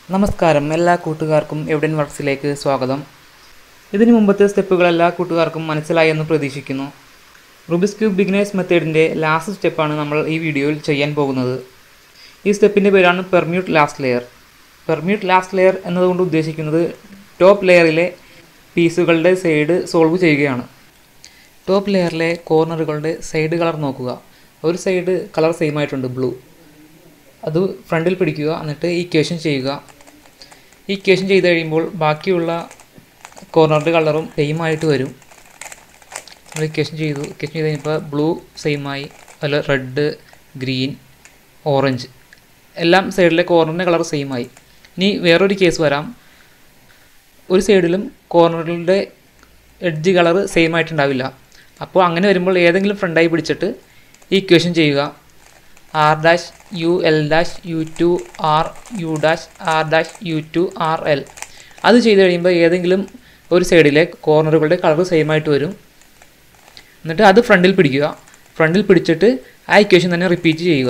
നമസ്കാരം എല്ലാ കൂട്ടുകാർക്കും എവിഡൻ വർക്സിലേക്ക് സ്വാഗതം ഇതിനു മുമ്പത്തെ സ്റ്റെപ്പുകൾ എല്ലാ കൂട്ടുകാർക്കും മനസ്സിലായി എന്ന് പ്രതീക്ഷിക്കുന്നു റുബിസ് ക്യൂബ് ബിഗിനേഴ്സ് മെത്തേഡിൻ്റെ ലാസ്റ്റ് സ്റ്റെപ്പാണ് നമ്മൾ ഈ വീഡിയോയിൽ ചെയ്യാൻ പോകുന്നത് ഈ സ്റ്റെപ്പിൻ്റെ പേരാണ് permute last layer permute last layer എന്നതുകൊണ്ട് ഉദ്ദേശിക്കുന്നത് ടോപ്പ് ലെയറിലെ പീസുകളുടെ സൈഡ് സോൾവ് ചെയ്യുകയാണ് ടോപ്പ് ലെയറിലെ കോർണറുകളുടെ സൈഡ് കളർ നോക്കുക ഒരു സൈഡ് കളർ സെയിം ആയിട്ടുണ്ട് ബ്ലൂ അത് ഫ്രണ്ടിൽ പിടിക്കുക എന്നിട്ട് ഈക്വേഷൻ ചെയ്യുക ഈക്വേഷൻ ചെയ്ത് കഴിയുമ്പോൾ ബാക്കിയുള്ള കോർണറിൻ്റെ കളറും സെയിം ആയിട്ട് വരും നമ്മൾ ഇക്വേഷൻ ചെയ്തു ഇക്വേഷൻ ചെയ്ത് കഴിഞ്ഞപ്പോൾ ബ്ലൂ സെയിമായി അതുപോലെ റെഡ് ഗ്രീൻ ഓറഞ്ച് എല്ലാം സൈഡിലെ കോർണറിൻ്റെ കളർ സെയിമായി ഇനി വേറൊരു കേസ് വരാം ഒരു സൈഡിലും കോർണറുകളുടെ എഡ്ജ് കളർ സെയിം ആയിട്ടുണ്ടാവില്ല അപ്പോൾ അങ്ങനെ വരുമ്പോൾ ഏതെങ്കിലും ഫ്രണ്ടായി പിടിച്ചിട്ട് ഈ ഇക്വേഷൻ ചെയ്യുക R dash U L dash U two R U dash R dash U two R L അത് ചെയ്ത് കഴിയുമ്പോൾ ഏതെങ്കിലും ഒരു സൈഡിലെ കോർണറുകളുടെ കളർ സെയിം ആയിട്ട് വരും എന്നിട്ട് അത് ഫ്രണ്ടിൽ പിടിക്കുക ഫ്രണ്ടിൽ പിടിച്ചിട്ട് ആ ഇക്വേഷൻ തന്നെ റിപ്പീറ്റ് ചെയ്യുക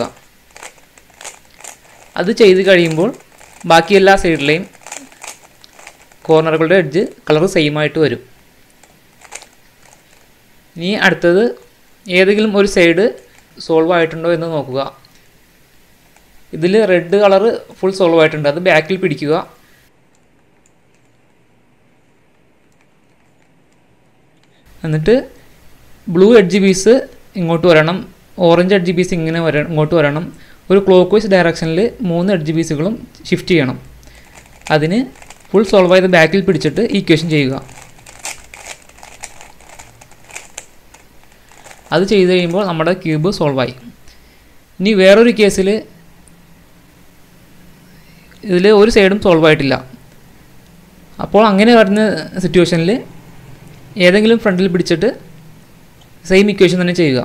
അത് ചെയ്ത് കഴിയുമ്പോൾ ബാക്കി എല്ലാ സൈഡിലെയും കോർണറുകളുടെ എഡ്ജ് കളർ സെയിം ആയിട്ട് വരും ഇനി അടുത്തത് ഏതെങ്കിലും ഒരു സൈഡ് സോൾവ് ആയിട്ടുണ്ടോ എന്ന് നോക്കുക ഇതിൽ റെഡ് കളറ് ഫുൾ സോൾവ് ആയിട്ടുണ്ട് അത് ബാക്കിൽ പിടിക്കുക എന്നിട്ട് ബ്ലൂ എഡ്ജ് പീസ് ഇങ്ങോട്ട് വരണം ഓറഞ്ച് എഡ്ജ് പീസ് ഇങ്ങനെ വര ഇങ്ങോട്ട് വരണം ഒരു ക്ലോക്ക് വൈസ് ഡയറക്ഷനിൽ മൂന്ന് എഡ്ജ് പീസുകളും ഷിഫ്റ്റ് ചെയ്യണം അതിന് ഫുൾ സോൾവ് ആയത് ബാക്കിൽ പിടിച്ചിട്ട് ഈക്വേഷൻ ചെയ്യുക അത് ചെയ്ത് കഴിയുമ്പോൾ നമ്മുടെ ക്യൂബ് സോൾവായി ഇനി വേറൊരു കേസിൽ ഇതിൽ ഒരു സൈഡും സോൾവ് ആയിട്ടില്ല അപ്പോൾ അങ്ങനെ വരുന്ന സിറ്റുവേഷനിൽ ഏതെങ്കിലും ഫ്രണ്ടിൽ പിടിച്ചിട്ട് സെയിം ഇക്വേഷൻ തന്നെ ചെയ്യുക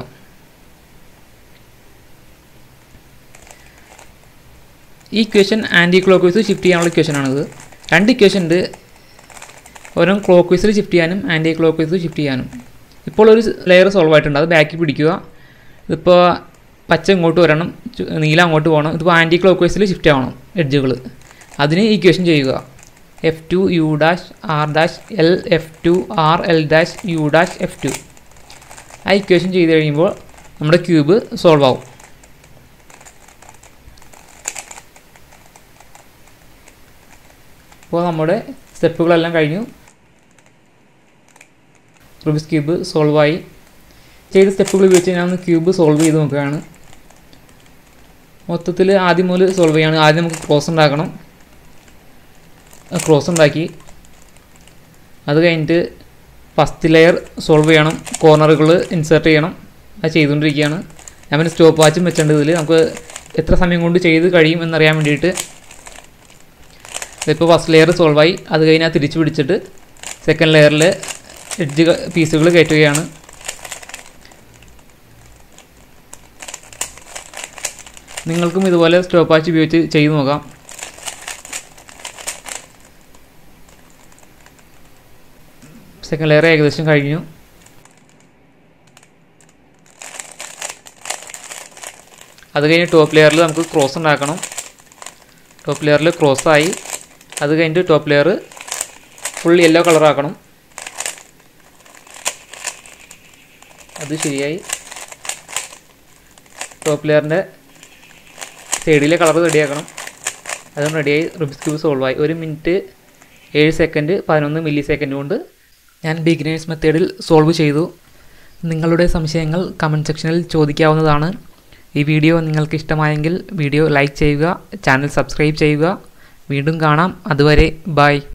ഈ equation anticlockwise shift ചെയ്യാനുള്ള ഇക്വേഷനാണിത് രണ്ട് ഇക്വേഷൻ ഉണ്ട് ഓരോ ക്ലോക്ക് വൈസിൽ ഷിഫ്റ്റ് ചെയ്യാനും ആൻറ്റി ക്ലോക്ക് വൈസ് ഷിഫ്റ്റ് ചെയ്യാനും ഇപ്പോൾ ഒരു ലെയർ സോൾവ് ആയിട്ടുണ്ട് അത് ബാക്കിൽ പിടിക്കുക ഇതിപ്പോൾ പച്ച ഇങ്ങോട്ട് വരണം ചു- നീല അങ്ങോട്ട് പോകണം ഇതിപ്പോൾ ആൻറ്റി ക്ലോക്ക് വൈസിൽ ഷിഫ്റ്റ് ആവണം എഡ്ജുകൾ അതിന് ഈക്വേഷൻ ചെയ്യുക F two U dash R dash L F two R L dash U dash F two ആ ഇക്വേഷൻ ചെയ്ത് കഴിയുമ്പോൾ നമ്മുടെ ക്യൂബ് സോൾവ് ആവും അപ്പോൾ നമ്മുടെ സ്റ്റെപ്പുകളെല്ലാം കഴിഞ്ഞു റുബിസ് ക്യൂബ് സോൾവായി ചെയ്ത സ്റ്റെപ്പുകൾ ഉപയോഗിച്ച് ഞാൻ ഒന്ന് ക്യൂബ് സോൾവ് ചെയ്ത് നോക്കുകയാണ് മൊത്തത്തിൽ ആദ്യം മുതൽ സോൾവ് ചെയ്യാണ് ആദ്യം നമുക്ക് ക്രോസ് ഉണ്ടാക്കണം ക്രോസ് ഉണ്ടാക്കി അത് കഴിഞ്ഞിട്ട് ഫസ്റ്റ് ലെയർ സോൾവ് ചെയ്യണം കോർണറുകൾ ഇൻസേർട്ട് ചെയ്യണം അത് ചെയ്തുകൊണ്ടിരിക്കുകയാണ് ഞാൻ പിന്നെ സ്റ്റോപ്പ് വാച്ചും വെച്ചിട്ടുണ്ട് ഇതിൽ നമുക്ക് എത്ര സമയം കൊണ്ട് ചെയ്ത് കഴിയും എന്നറിയാൻ വേണ്ടിയിട്ട് ഇതിപ്പോൾ ഫസ്റ്റ് ലെയർ സോൾവായി അത് കഴിഞ്ഞാൽ തിരിച്ച് പിടിച്ചിട്ട് സെക്കൻഡ് ലെയറിൽ എഡ്ജ് പീസുകൾ കയറ്റുകയാണ് നിങ്ങൾക്കും ഇതുപോലെ സ്റ്റോപ്പ് വാച്ച് ഉപയോഗിച്ച് ചെയ്തു നോക്കാം സെക്കൻഡ് ലെയർ ഏകദേശം കഴിഞ്ഞു അത് കഴിഞ്ഞ് ടോപ്പ് ലെയറിൽ നമുക്ക് ക്രോസ് ഉണ്ടാക്കണം ടോപ്പ് ലെയറിൽ ക്രോസ് ആയി അത് കഴിഞ്ഞിട്ട് top layer full yellow colour ആക്കണം അത് ശരിയായി ടോപ്പ് ലെയറിൻ്റെ സൈഡിലെ കളർ റെഡിയാക്കണം അതും റെഡിയായി റുബിസ് ക്യൂബ് സോൾവ് ആയി ഒരു മിനിറ്റ് ഏഴ് സെക്കൻഡ് പതിനൊന്ന് മില്ലി സെക്കൻഡ് കൊണ്ട് ഞാൻ ബിഗിനേഴ്സ് മെത്തേഡിൽ സോൾവ് ചെയ്തു നിങ്ങളുടെ സംശയങ്ങൾ കമൻറ്റ് സെക്ഷനിൽ ചോദിക്കാവുന്നതാണ് ഈ വീഡിയോ നിങ്ങൾക്ക് ഇഷ്ടമായെങ്കിൽ വീഡിയോ ലൈക്ക് ചെയ്യുക ചാനൽ സബ്സ്ക്രൈബ് ചെയ്യുക വീണ്ടും കാണാം അതുവരെ ബൈ